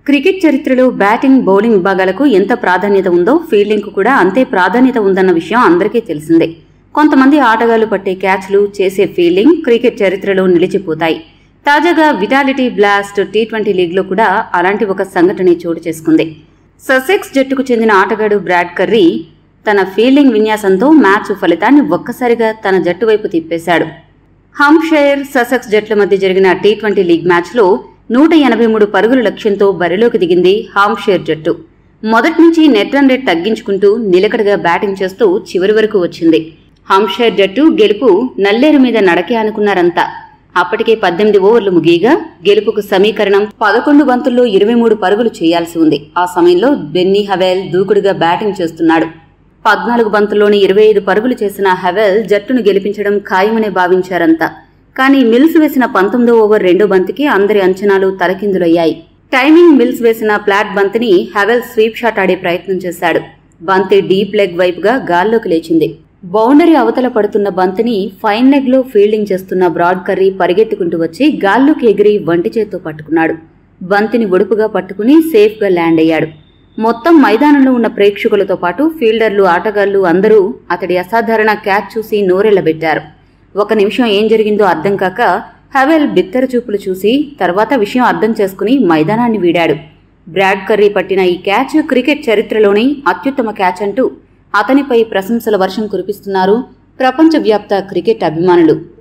cricket చరిత్రలో batting bowling విభాగాలకు ఎంత ప్రాధాన్యత ఉందో ఫీల్డింగ్కు కూడా అంతే ప్రాధాన్యత ఉందన్న విషయం అందరికీ తెలిసిందే కొంతమంది ఆటగాళ్లు పట్టే క్యాచ్లు చేసే ఫీల్డింగ్ క్రికెట్ చరిత్రలో నిలిచిపోతాయి తాజాగా విటాలిటీ బ్లాస్ట్ టీ ట్వంటీ లీగ్లో కూడా అలాంటి ఒక సంఘటన చోటు చేసుకుంది ససెక్స్ జట్టుకు చెందిన ఆటగాడు బ్రాడ్ కర్రీ తన ఫీల్డింగ్ విన్యాసంతో మ్యాచ్ ఫలితాన్ని ఒక్కసారిగా తన జట్టు వైపు తిప్పేశాడు హంషైర్ ససెక్స్ జట్ల మధ్య జరిగిన టీ ట్వంటీ లీగ్ మ్యాచ్లో నూట ఎనభై మూడు పరుగుల లక్ష్యంతో బరిలోకి దిగింది హాంషైర్ జట్టు మొదటి నుంచి నెట్ రన్ రేట్ తగ్గించుకుంటూ నిలకడగా బ్యాటింగ్ చేస్తూ చివరి వరకు వచ్చింది హాంషైర్ జట్టు గెలుపు నల్లేరు మీద నడకే అనుకున్నారంతా అప్పటికే పద్దెనిమిది ఓవర్లు ముగియగా గెలుపుకు సమీకరణం పదకొండు బంతుల్లో ఇరవై మూడు పరుగులు చేయాల్సి ఉంది ఆ సమయంలో బెన్నీ హవెల్ దూకుడుగా బ్యాటింగ్ చేస్తున్నాడు పద్నాలుగు బంతుల్లోని ఇరవై ఐదు పరుగులు చేసిన హెవెల్ జట్టును గెలిపించడం ఖాయమనే భావించారంతా కానీ మిల్స్ వేసిన పంతొమ్మిదో ఓవర్ రెండో బంతికి అందరి అంచనాలు తలకిందులయ్యాయి టైమింగ్ మిల్స్ వేసిన ఫ్లాట్ బంతిని హెవెల్ స్వీప్ షాట్ ఆడే ప్రయత్నం చేశాడు బంతి డీప్ లెగ్ వైపుగా గాల్లోకి లేచింది బౌండరీ అవతల పడుతున్న బంతిని ఫైన్ లెగ్ లో ఫీల్డింగ్ చేస్తున్న బ్రాడ్ కర్రీ పరిగెత్తుకుంటూ వచ్చి గాల్లోకి ఎగిరి వంటి చేత్తో పట్టుకున్నాడు బంతిని ఒడుపుగా పట్టుకుని సేఫ్గా ల్యాండ్ అయ్యాడు మొత్తం మైదానంలో ఉన్న ప్రేక్షకులతో పాటు ఫీల్డర్లు ఆటగాళ్లు అందరూ అతడి అసాధారణ క్యాచ్ చూసి నోరెళ్లబెట్టారు ఒక నిమిషం ఏం జరిగిందో అర్థం కాక హవెల్ బిత్తర చూపులు చూసి తర్వాత విషయం అర్థం చేసుకుని మైదానాన్ని వీడాడు బ్రాడ్ కర్రీ పట్టిన ఈ క్యాచ్ క్రికెట్ చరిత్రలోని అత్యుత్తమ క్యాచ్ అంటూ అతనిపై ప్రశంసల వర్షం కురిపిస్తున్నారు ప్రపంచవ్యాప్త క్రికెట్ అభిమానులు